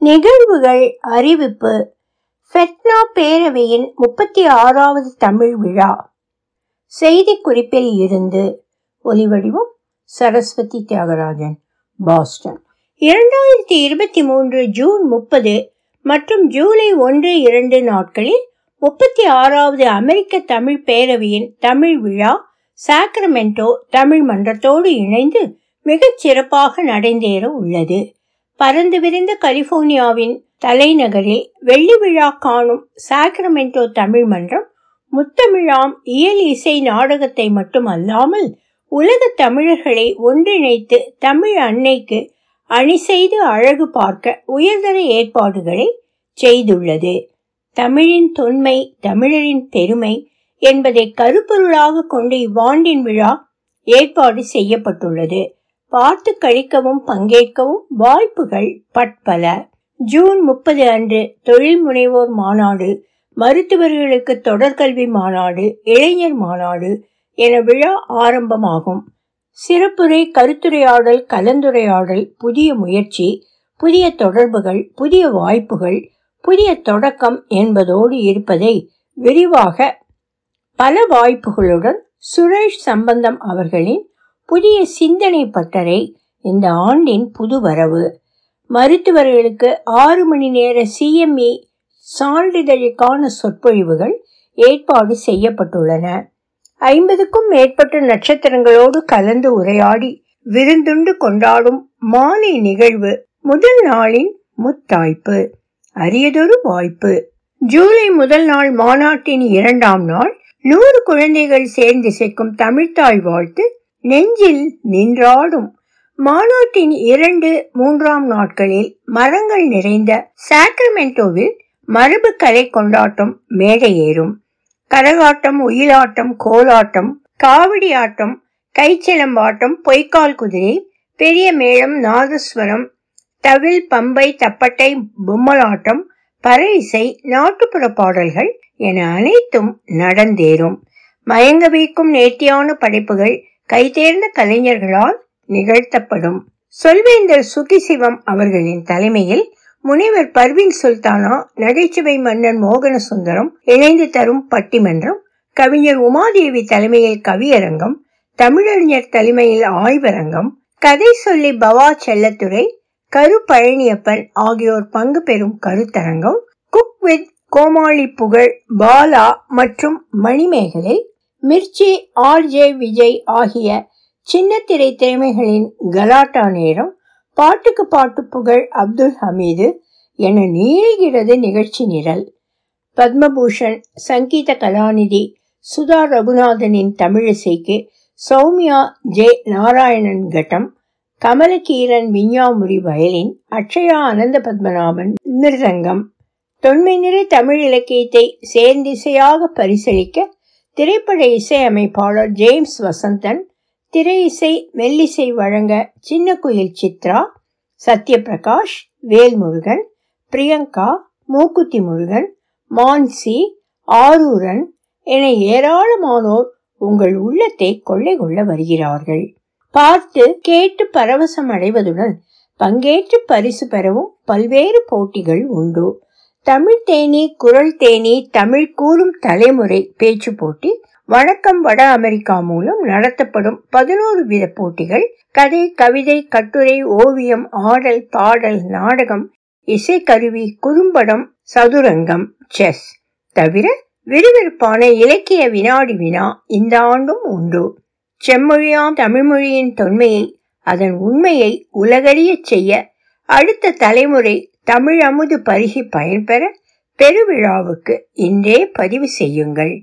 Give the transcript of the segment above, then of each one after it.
நிகழ்வுகள் அறிவிப்பு ஃபெட்னா பேரவையின் முப்பத்தி ஆறாவது தமிழ் விழா செய்திக்குறிப்பில் இருந்து ஒலிவடிவம் சரஸ்வதி தியாகராஜன் பாஸ்டன் இரண்டாயிரத்தி இருபத்தி மூன்று ஜூன் முப்பது மற்றும் ஜூலை ஒன்று இரண்டு நாட்களில் முப்பத்தி ஆறாவது அமெரிக்க தமிழ் பேரவையின் தமிழ் விழா சாக்ரமெண்டோ தமிழ் மன்றத்தோடு இணைந்து மிகச் சிறப்பாக நடந்தேற உள்ளது பறந்து விரிந்த கலிபோர்னியாவின் தலைநகரில் வெள்ளி விழா காணும் சாக்ரமெண்டோ தமிழ் மன்றம் முத்தமிழாம் இயல் இசை நாடகத்தை மட்டும் அல்லாமல் உலக தமிழர்களை ஒன்றிணைத்து தமிழ் அன்னைக்கு அணி செய்து அழகு பார்க்க உயர்தர ஏற்பாடுகளை செய்துள்ளது தமிழின் தொன்மை தமிழரின் பெருமை என்பதை கருப்பொருளாக கொண்டு இவ்வாண்டின் விழா ஏற்பாடு செய்யப்பட்டுள்ளது பார்த்து கழிக்கவும் பங்கேற்கவும் வாய்ப்புகள் பட்பல ஜூன் முப்பது அன்று தொழில் முனைவோர் மாநாடு மருத்துவர்களுக்கு தொடர்கல்வி மாநாடு இளைஞர் மாநாடு என விழா ஆரம்பமாகும் சிறப்புரை கருத்துரையாடல் கலந்துரையாடல் புதிய முயற்சி புதிய தொடர்புகள் புதிய வாய்ப்புகள் புதிய தொடக்கம் என்பதோடு இருப்பதை விரிவாக பல வாய்ப்புகளுடன் சுரேஷ் சம்பந்தம் அவர்களின் புதிய சிந்தனை பட்டறை இந்த ஆண்டின் புது வரவு மருத்துவர்களுக்கு ஆறு மணி நேர சிஎம்இ சான்றிதழுக்கான சொற்பொழிவுகள் ஏற்பாடு செய்யப்பட்டுள்ளன ஐம்பதுக்கும் மேற்பட்ட நட்சத்திரங்களோடு கலந்து உரையாடி விருந்துண்டு கொண்டாடும் மாலை நிகழ்வு முதல் நாளின் முத்தாய்ப்பு அரியதொரு வாய்ப்பு ஜூலை முதல் நாள் மாநாட்டின் இரண்டாம் நாள் நூறு குழந்தைகள் சேர்ந்து சேர்க்கும் தமிழ்த்தாய் வாழ்த்து நெஞ்சில் நின்றாடும் மாநாட்டின் இரண்டு மூன்றாம் நாட்களில் மரங்கள் நிறைந்த சாக்ரமெண்டோவில் மரபு கலை கொண்டாட்டம் மேடை ஏறும் கரகாட்டம் ஒயிலாட்டம் கோலாட்டம் காவடி ஆட்டம் கைச்சிலம்பாட்டம் பொய்க்கால் குதிரை பெரிய மேளம் நாதஸ்வரம் தவில் பம்பை தப்பட்டை பொம்மலாட்டம் பறை இசை நாட்டுப்புற பாடல்கள் என அனைத்தும் நடந்தேறும் மயங்க வைக்கும் நேர்த்தியான படைப்புகள் கைதேர்ந்த கலைஞர்களால் நிகழ்த்தப்படும் சொல்வேந்தர் சுகிசிவம் அவர்களின் தலைமையில் முனைவர் பர்வீன் சுல்தானா நகைச்சுவை மன்னன் மோகன சுந்தரம் இணைந்து தரும் பட்டிமன்றம் கவிஞர் உமாதேவி தலைமையில் கவியரங்கம் தமிழறிஞர் தலைமையில் ஆய்வரங்கம் கதை சொல்லி பவா செல்லத்துறை கரு பழனியப்பன் ஆகியோர் பங்கு பெறும் கருத்தரங்கம் குக் வித் கோமாளி புகழ் பாலா மற்றும் மணிமேகலை மிர்ச்சி ஆர் ஜே விஜய் ஆகிய சின்னத்திரை திறமைகளின் கலாட்டா நேரம் பாட்டுக்கு பாட்டு புகழ் அப்துல் ஹமீது என நீள்கிறது நிகழ்ச்சி நிரல் பத்மபூஷன் சங்கீத கலாநிதி சுதா ரகுநாதனின் தமிழிசைக்கு சௌமியா ஜே நாராயணன் கட்டம் கமலக்கீரன் விஞ்ஞாமுரி வயலின் அக்ஷயா அனந்த பத்மநாபன் மிருதங்கம் தொன்மை நிறை தமிழ் இலக்கியத்தை சேர்ந்திசையாக பரிசளிக்க திரைப்பட இசையமைப்பாளர் ஜேம்ஸ் வசந்தன் திரை இசை மெல்லிசை வழங்க சின்ன குயில் சித்ரா சத்யபிரகாஷ் வேல்முருகன் பிரியங்கா மூக்குத்தி முருகன் மான்சி ஆரூரன் என ஏராளமானோர் உங்கள் உள்ளத்தை கொள்ளை கொள்ள வருகிறார்கள் பார்த்து கேட்டு பரவசம் அடைவதுடன் பங்கேற்று பரிசு பெறவும் பல்வேறு போட்டிகள் உண்டு தமிழ் தேனி குரல் தேனி தமிழ் கூறும் தலைமுறை பேச்சு போட்டி வணக்கம் வட அமெரிக்கா மூலம் நடத்தப்படும் பதினோரு வித போட்டிகள் கதை கவிதை கட்டுரை ஓவியம் ஆடல் பாடல் நாடகம் இசைக்கருவி குறும்படம் சதுரங்கம் செஸ் தவிர விறுவிறுப்பான இலக்கிய வினாடி வினா இந்த ஆண்டும் உண்டு செம்மொழியாம் தமிழ்மொழியின் தொன்மையை அதன் உண்மையை உலகறியச் செய்ய அடுத்த தலைமுறை தமிழ் அமுது பருகி பயன்பெற பெருவிழாவுக்கு இன்றே பதிவு செய்யுங்கள்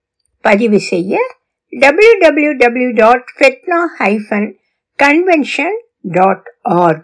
பதிவு செய்ய W W W dot FeTNA hyphen convention dot arc